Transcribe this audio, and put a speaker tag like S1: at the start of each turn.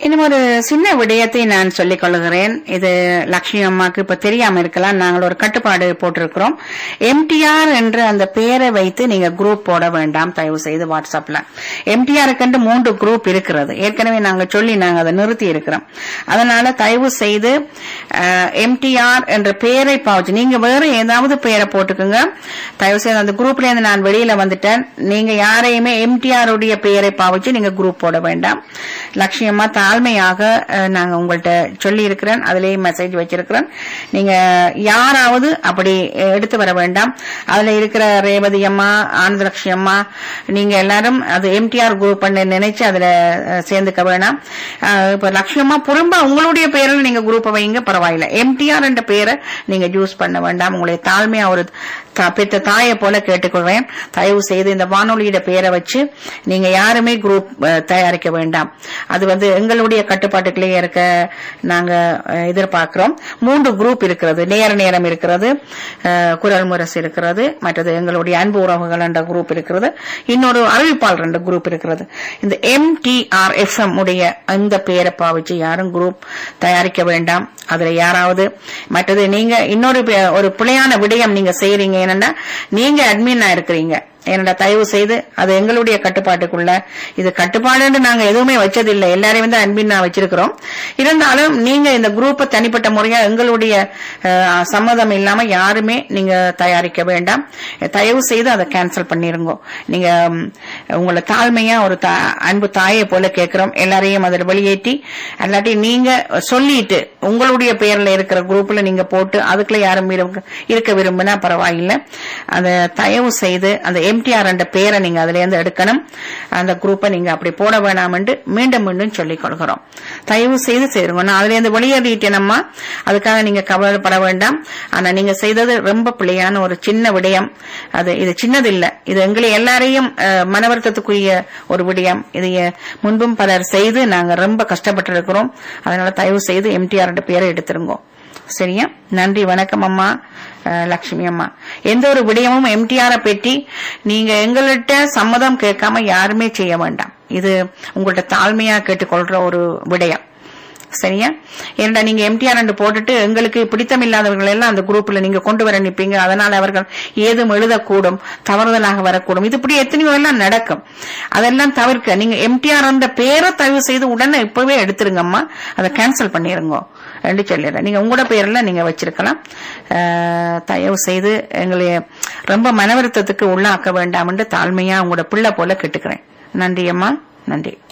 S1: இன்னும் ஒரு சின்ன விடயத்தை நான் சொல்லிக் கொள்கிறேன் இது லட்சுமி அம்மாக்கு இப்ப தெரியாம இருக்கலாம் நாங்கள் ஒரு கட்டுப்பாடு போட்டிருக்கிறோம் எம்டிஆர் என்ற அந்த பெயரை வைத்து நீங்க குரூப் போட வேண்டாம் தயவு செய்து வாட்ஸ்அப்ல எம்டிஆர் கண்டு மூன்று குரூப் இருக்கிறது ஏற்கனவே நாங்க சொல்லி நாங்க அதை நிறுத்தி இருக்கிறோம் அதனால தயவு செய்து எம்டிஆர் என்ற பெயரை பாவச்சு நீங்க வேற ஏதாவது பெயரை போட்டுக்குங்க தயவு செய்து அந்த குரூப்ல இருந்து நான் வெளியில வந்துட்டேன் நீங்க யாரையுமே எம்டிஆர் உடைய பெயரை பாவிச்சு நீங்க குரூப் போட வேண்டாம் லட்சியமா தாழ்மையாக அஹ், நாங்க உங்கள்ட்ட சொல்லி இருக்கிறேன் அதுலயே மெசேஜ் வச்சிருக்கிறேன் நீங்க யாராவது அப்படி அஹ், எடுத்து வர வேண்டாம் அதுல இருக்கிற ரேவதி அம்மா ஆனந்தலட்சுமி அம்மா நீங்க எல்லாரும் அது எம்டிஆர் குரூப் நினைச்சு அதுல அஹ், சேர்ந்துக்க வேணாம் அஹ், இப்ப லட்சுமி அம்மா புறம்பா உங்களுடைய பெயரில் நீங்க குரூப்பை வைங்க பரவாயில்ல எம்டிஆர் என்ற பெயரை நீங்க யூஸ் பண்ண வேண்டாம் உங்களை தாழ்மையா ஒரு தா- பெத்த தாயை போல கேட்டுக்கொள்வேன் தயவு செய்து இந்த வானொலியோட பெயரை வச்சு நீங்க யாருமே குரூப் தயாரிக்க வேண்டாம் அது வந்து எங்களுடைய கட்டுப்பாட்டுக்குள்ளேயே இருக்க நாங்க அஹ், எதிர்பார்க்கிறோம் மூன்று குரூப் இருக்கிறது நேர நேரம் இருக்கிறது அஹ், குரல் முரசு இருக்கிறது மற்றது எங்களுடைய அன்பு உறவுகள் என்ற குரூப் இருக்கிறது இன்னொரு அறிவிப்பாளர் என்ற குரூப் இருக்கிறது இந்த எம்டிஆர் எஃப்எம் உடைய அந்த பெயரை பாவிச்சு யாரும் குரூப் தயாரிக்க வேண்டாம் அதுல யாராவது மற்றது நீங்க இன்னொரு பே- ஒரு பிழையான விடயம் நீங்க செய்யறீங்க என்னன்னா நீங்க அட்மினா இருக்கிறீங்க என்னடா தயவு செய்து அது எங்களுடைய கட்டுப்பாட்டுக்குள்ள இது கட்டுப்பாடுன்னு நாங்க எதுவுமே வச்சதில்லை எல்லாரையும் வந்து அன்பின் நான் வச்சிருக்கிறோம் இருந்தாலும் நீங்க இந்த குரூப்பை தனிப்பட்ட முறையா எங்களுடைய அஹ், சம்மதம் இல்லாம யாருமே நீங்க தயாரிக்க வேண்டாம் தயவு செய்து அதை கேன்சல் பண்ணிருங்க நீங்க ம், உங்களை தாழ்மையா ஒரு தா- அன்பு தாயை போல கேட்கிறோம் எல்லாரையும் அதில் வெளியேற்றி அல்லாட்டி நீங்க சொல்லிட்டு உங்களுடைய பெயர்ல இருக்கிற குரூப்ல நீங்க போட்டு அதுக்குள்ள யாரும் இருக்க- இருக்க விரும்பினா பரவாயில்லை அந்த தயவு செய்து அந்த எம்டிஆர் என்ற பெயரை நீங்க அதுல இருந்து எடுக்கணும் அந்த குரூப்பை நீங்க அப்படி போட வேணாம் என்று மீண்டும் மீண்டும் சொல்லிக் கொள்கிறோம் தயவு செய்து செய்யுங்க நான் அதுல இருந்து வெளியேறிட்டேனம்மா அதுக்காக நீங்க கவலைப்பட வேண்டாம் ஆனா நீங்க செய்தது ரொம்ப பிள்ளையான ஒரு சின்ன விடயம் அது இது சின்னது இல்ல இது எங்களை எல்லாரையும் அஹ், மனவருத்தத்துக்குரிய ஒரு விடயம் இது எ- முன்பும் பலர் செய்து நாங்க ரொம்ப கஷ்டப்பட்டு இருக்கிறோம் அதனால தயவு செய்து எம்டிஆர் பேரை எடுத்துருங்க சரியா நன்றி வணக்கம் அம்மா அஹ், லட்சுமி அம்மா எந்த ஒரு விடயமும் எம்டிஆரை பற்றி நீங்க எங்கள்கிட்ட சம்மதம் கேட்காம யாருமே செய்ய வேண்டாம் இது உங்கள்ட்ட தாழ்மையா கேட்டுக்கொள்ற ஒரு விடயம் சரியா ஏன்டா நீங்க எம்டிஆர் என்று போட்டுட்டு எங்களுக்கு பிடித்தமில்லாதவர்கள் எல்லாம் அந்த குரூப்ல நீங்க கொண்டு வர நிப்பீங்க அதனால அவர்கள் ஏதும் எழுதக்கூடும் தவறுதலாக வரக்கூடும் இது இப்படி எத்தனையோ எல்லாம் நடக்கும் அதெல்லாம் தவிர்க்க நீங்க எம்டிஆர் அந்த பேரை தயவு செய்து உடனே இப்பவே எடுத்துருங்கம்மா அதை கேன்சல் பண்ணிருங்க ரெண்டு சொல்லிடுறேன் நீங்க உங்களோட பேர்ல நீங்க வச்சிருக்கலாம் அஹ், தயவு செய்து எங்களை ரொம்ப மனவருத்தத்துக்கு உள்ளாக்க வேண்டாம் என்று தாழ்மையா உங்களோட பிள்ளை போல கேட்டுக்கிறேன் நன்றி அம்மா நன்றி